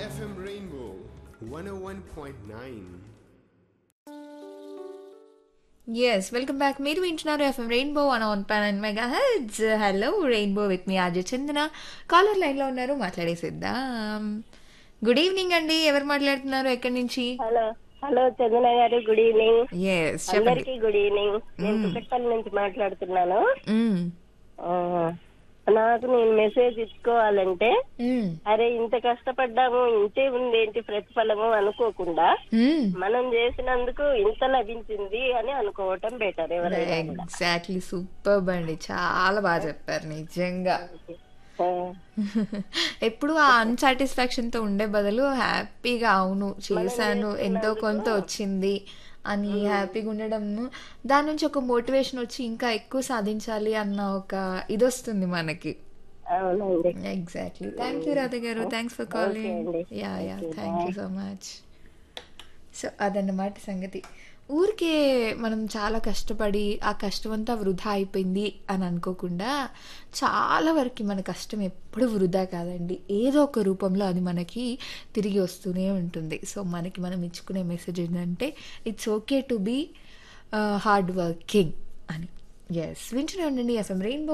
FM Rainbow 101.9. Yes welcome back మీరు వింటున్నారు FM Rainbow one on pan and mega heads hello Rainbow with మీ RJ Chandana caller లైన్లో ఉన్నారు మాట్లాడేసిద్దాం good evening అండి ఎవరు మాట్లాడుతున్నారు ఎక్కడి నుంచి హలో హలో చందన గారు గుడ్ ఈవినింగ్ ఎస్ చెప్పండి అందరికి గుడ్ ఈవినింగ్ నేను కుకట్పల్లి నుంచి మాట్లాడుతున్నాను మ్మ్. ఆ, నాకు నేను మెసేజ్ ఇచ్చుకోవాలంటే మ్మ్. అరే ఇంత కష్టపడ్డాము ఇంతే ఉంది ఏంటి ప్రతిఫలము అనుకోకుండా మ్మ్. మనం చేసినందుకు ఇంత లభించింది అని అనుకోవటం బెటర్ ఎవరైనా కూడా ఎగ్జాక్ట్లీ సూపర్ అండి చాలా బాగా చెప్పారు నిజంగా ఆ, ఎప్పుడు ఆ అన్సాటిస్ఫాక్షన్ తో ఉండే బదులు హ్యాపీగా అవును చేశాను ఎంతో కొంత వచ్చింది అని హ్యాపీగా ఉండడం దాని నుంచి ఒక మోటివేషన్ వచ్చి ఇంకా ఎక్కువ సాధించాలి అన్న ఒక ఇది వస్తుంది మనకి అవునండి exactly thank you Radha garu thanks for calling అండి. Yeah yeah thank you so much so అదన్నమాట సంగతి ఊరికే మనం చాలా కష్టపడి ఆ కష్టం అంతా వృధా అయిపోయింది అని అనుకోకుండా చాలా వరకు మన కష్టం ఎప్పుడు వృధా కాదండి ఏదో ఒక రూపంలో అది మనకి తిరిగి వస్తూనే ఉంటుంది సో మనకి మనం ఇచ్చుకునే మెసేజ్ ఏంటంటే it's okay to be hard working అని ఎస్ వింటూనే ఉండండి ఎఫ్ఎం రెయిన్బో